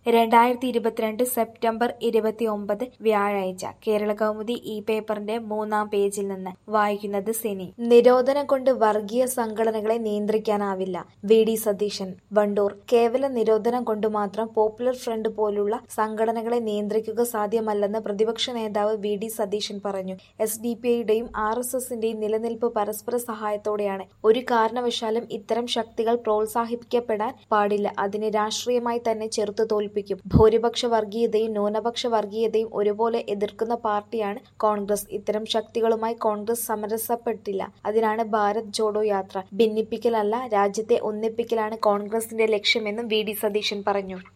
രണ്ടായിരത്തി ഇരുപത്തിരണ്ട് സെപ്റ്റംബർ ഇരുപത്തിയൊമ്പത് വ്യാഴാഴ്ച കേരളകൗമുദി ഈ പേപ്പറിന്റെ മൂന്നാം പേജിൽ നിന്ന് വായിക്കുന്നത് സിനി നിരോധനം കൊണ്ട് വർഗീയ സംഘടനകളെ നിയന്ത്രിക്കാനാവില്ല വി ഡി സതീശൻ വണ്ടൂർ കേവല നിരോധനം കൊണ്ട് മാത്രം പോപ്പുലർ ഫ്രണ്ട് പോലുള്ള സംഘടനകളെ നിയന്ത്രിക്കുക സാധ്യമല്ലെന്ന് പ്രതിപക്ഷ നേതാവ് വി ഡി സതീശൻ പറഞ്ഞു എസ് ഡി പി ഐയുടെയും ആർ എസ് എസിന്റെയും നിലനിൽപ്പ് പരസ്പര സഹായത്തോടെയാണ് ഒരു കാരണവശാലും ഇത്തരം ശക്തികൾ പ്രോത്സാഹിപ്പിക്കപ്പെടാൻ പാടില്ല അതിനെ രാഷ്ട്രീയമായി തന്നെ ചെറുത്തു തോൽപ്പിക്കും ഭൂരിപക്ഷ വർഗീയതയും ന്യൂനപക്ഷ വർഗീയതയും ഒരുപോലെ എതിർക്കുന്ന പാർട്ടിയാണ് കോൺഗ്രസ് ഇത്തരം ശക്തികളുമായി കോൺഗ്രസ് സമരസപ്പെട്ടില്ല അതിനാണ് ഭാരത് ജോഡോ യാത്ര ഭിന്നിപ്പിക്കലല്ല രാജ്യത്തെ ഒന്നിപ്പിക്കലാണ് കോൺഗ്രസിന്റെ ലക്ഷ്യമെന്നും വി ഡി സതീശൻ പറഞ്ഞു